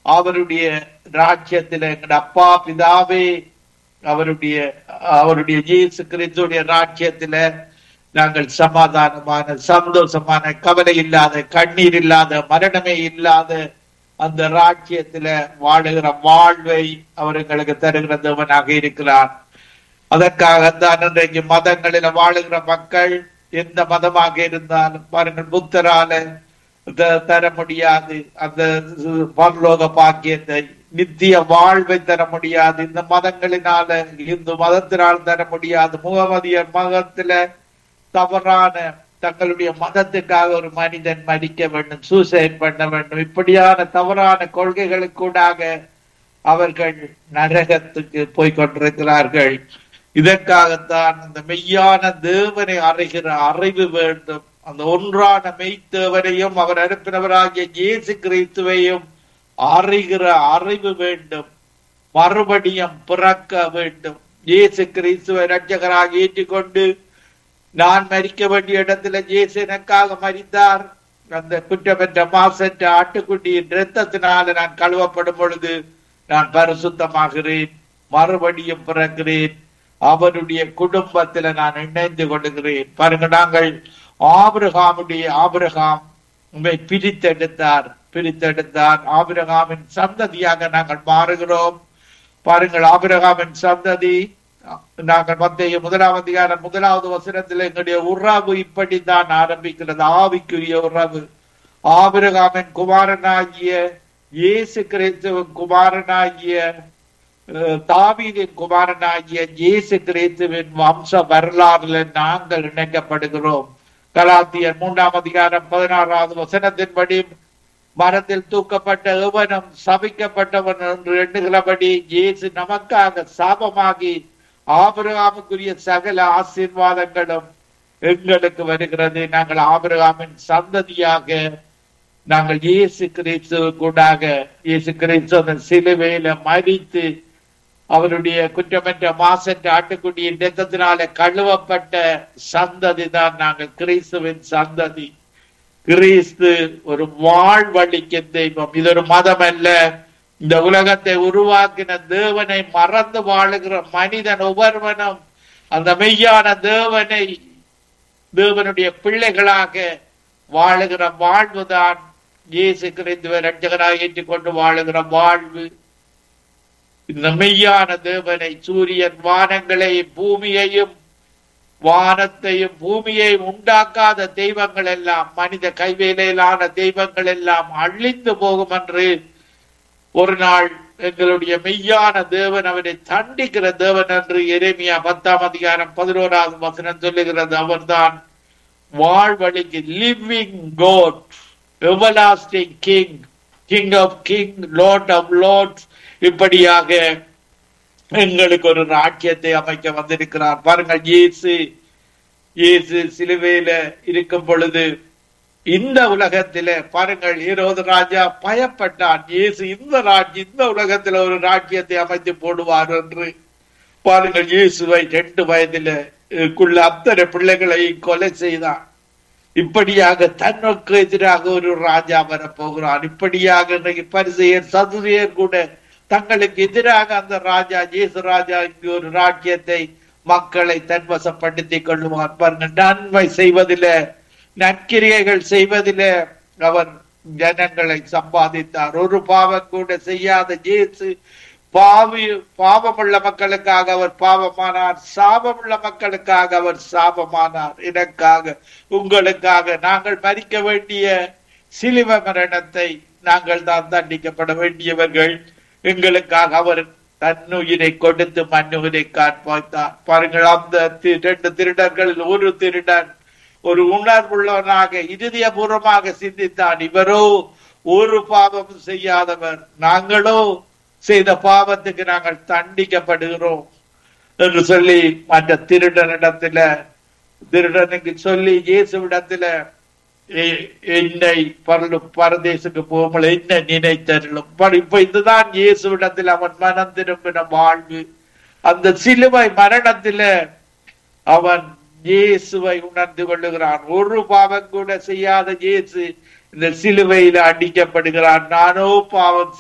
அவருடைய ராஜ்யத்துல எங்கட அப்பா பிதாவே அவருடைய அவருடைய இயேசு கிறிஸ்துடைய ராஜ்யத்துல நாங்கள் சமாதானமான சந்தோஷமான கவலை இல்லாத கண்ணீர் இல்லாத மரணமே இல்லாத அந்த ராஜ்யத்துல வாழுகிற வாழ்வை அவர் எங்களுக்கு தருகிற தேவனாக இருக்கிறார் அதற்காகத்தான் இன்றைக்கு மதங்களில வாழுகிற மக்கள் எந்த மதமாக இருந்தாலும் பாருங்கள் புத்தரால த- தர முடியாது அந்த பரலோக பாக்கியத்தை நித்திய வாழ்வை தர முடியாது இந்த மதங்களினால இந்து மதத்தினால் தர முடியாது முகமதியர் மதத்துல தவறான தங்களுடைய மதத்துக்காக ஒரு மனிதன் மடிக்க வேண்டும் சூசைட் பண்ண வேண்டும் இப்படியான தவறான கொள்கைகளுக்கூடாக அவர்கள் நரகத்துக்கு போய் கொண்டிருக்கிறார்கள் இதற்காகத்தான் அந்த மெய்யான தேவனை அறிகிற அறிவு வேண்டும் அந்த ஒன்றான மெய்த்தேவனையும் அவர் அனுப்பினவராகிய இயேசு கிறிஸ்துவையும் அறிகிற அறிவு வேண்டும் மறுபடியும் பிறக்க வேண்டும் இயேசு கிறிஸ்துவை ரட்சகராக ஏற்றுக்கொண்டு நான் மரிக்க வேண்டிய இடத்துல இயேசு எனக்காக மரித்தார் அந்த குற்றமற்ற மாசற்ற ஆட்டுக்குட்டியின் இரத்தத்தினால நான் கழுவப்படும் பொழுது நான் பரிசுத்தமாகிறேன் மறுபடியும் பிறக்கிறேன் அவருடைய குடும்பத்துல நான் இணைந்து கொள்கிறேன் பாருங்க நாங்கள் ஆபிரகாமுடைய ஆபிரகாம் உண்மை பிரித்தெடுத்தார் பிரித்தெடுத்தார் ஆபிரகாமின் சந்ததியாக நாங்கள் மாறுகிறோம் பாருங்கள் ஆபிரகாமின் சந்ததி நாங்கள் மத்திய முதலாம் அதிகாரம் முதலாவது வசனத்தில் எங்களுடைய உறவு இப்படித்தான் ஆரம்பிக்கிறது ஆவிக்குரிய உறவு ஆபிரகாமின் குமாரனாகிய இயேசு கிறிஸ்துவின் குமாரனாகிய அஹ், தாவீதின் குமாரனாகிய இயேசு கிறிஸ்துவின் வம்ச வரலாறுல நாங்கள் இணைக்கப்படுகிறோம் கலாத்தியர் மூன்றாம் அதிகாரம் பதினாறாவது வசனத்தின்படி மரத்தில் தூக்கப்பட்ட எவனும் சபிக்கப்பட்டவன் என்று எண்ணுகிறபடி இயேசு நமக்காக சாபமாகி ஆபிரகாமுக்குரிய சகல ஆசீர்வாதங்களும் எங்களுக்கு வருகிறது நாங்கள் ஆபிரகாமின் சந்ததியாக நாங்கள் இயேசு கிறிஸ்து கூடாக இயேசு கிறிஸ்து அந்த சிலுவையில மறித்து அவருடைய குற்றமற்ற மாசற்ற ஆட்டுக்குட்டியின் இரத்தத்தினால கழுவப்பட்ட சந்ததி தான் நாங்கள் கிறிஸ்துவின் சந்ததி கிறிஸ்து ஒரு வாழ்வழிக்கும் தெய்வம் இது ஒரு மதம் அல்ல இந்த உலகத்தை உருவாக்கின தேவனை மறந்து வாழுகிற மனிதன் ஒவ்வொருவனும் அந்த மெய்யான தேவனை தேவனுடைய பிள்ளைகளாக வாழுகிற வாழ்வுதான் இயேசு கிறிஸ்துவை ரட்சகராக ஏற்றுக்கொண்டு வாழுகிற வாழ்வு இந்த மெய்யான தேவனை சூரியன் வானங்களையும் பூமியையும் வானத்தையும் பூமியையும் உண்டாக்காத தெய்வங்கள் எல்லாம் மனித கைவேலையிலான தெய்வங்கள் எல்லாம் அழிந்து போகும் என்று ஒரு நாள் எங்களுடைய மெய்யான தேவன் அவரை தண்டிக்கிற தேவன் என்று எரேமியா பத்தாம் அதிகாரம் பதினோராவது வசனம் சொல்லுகிறது அவர்தான் வாழ்வழிக்கு living God everlasting king king of king lord of lords இப்படியாக எங்களுக்கு ஒரு ராஜ்யத்தை அமைக்க வந்திருக்கிறார் பாருங்கள் இயேசு இயேசு சிலுவையில இருக்கும் பொழுது இந்த உலகத்தில பாருங்கள் ஈரோது ராஜா பயப்பட்டான் இயேசு இந்த ராஜ்யம் இந்த உலகத்துல ஒரு ராஜ்யத்தை அமைத்து போடுவார் என்று பாருங்கள் இயேசுவை ரெண்டு வயதில குள்ள அத்தனை பிள்ளைகளை கொலை செய்தான் இப்படியாக தன்னுக்கு எதிராக ஒரு ராஜா வரப்போகிறான் இப்படியாக இன்றைக்கு பரிசெயர் சதுரியர் கூட தங்களுக்கு எதிராக அந்த ராஜா இயேசு ராஜா இங்கு ஒரு ராஜ்யத்தை மக்களை தன்வசப்படுத்திக் கொள்ளுவார் பாருங்க நன்மை செய்வதில நற்கிரியைகள் செய்வதில அவர் ஜனங்களை சம்பாதித்தார் ஒரு பாவம் கூட செய்யாத இயேசு பாவி பாவமுள்ள மக்களுக்காக அவர் பாவமானார் சாபமுள்ள மக்களுக்காக அவர் சாபமானார் எனக்காக உங்களுக்காக நாங்கள் மறிக்க வேண்டிய சிலுவ மரணத்தை நாங்கள் தான் தண்டிக்கப்பட வேண்டியவர்கள் எங்களுக்காக அவர் தன்னுயிரை கொடுத்து மண்ணுயிரை காட்பாய்த்தார் பாருங்கள் அந்த இரண்டு திருடர்களில் ஒரு திருடன் ஒரு உணர்வுள்ளவனாக இருதயபூர்வமாக சிந்தித்தான் இவரோ ஒரு பாவமும் செய்யாதவர் நாங்களோ செய்த பாவத்துக்கு நாங்கள் தண்டிக்கப்படுகிறோம் என்று சொல்லி மற்ற திருடனிடத்துல திருடனுக்கு சொல்லி இயேசுவிடத்துல என்னை பரலு பரதேசுக்கு போகும்போது என்ன நினைத்தருளும் இப்ப இதுதான் இயேசுவிடத்தில் அவன் மனம் திரும்பின வாழ்வு அந்த சிலுவை மரணத்தில அவன் இயேசுவை உணர்ந்து கொள்ளுகிறான் ஒரு பாவம் கூட செய்யாத இயேசு இந்த சிலுவையில அடிக்கப்படுகிறான் நானோ பாவம்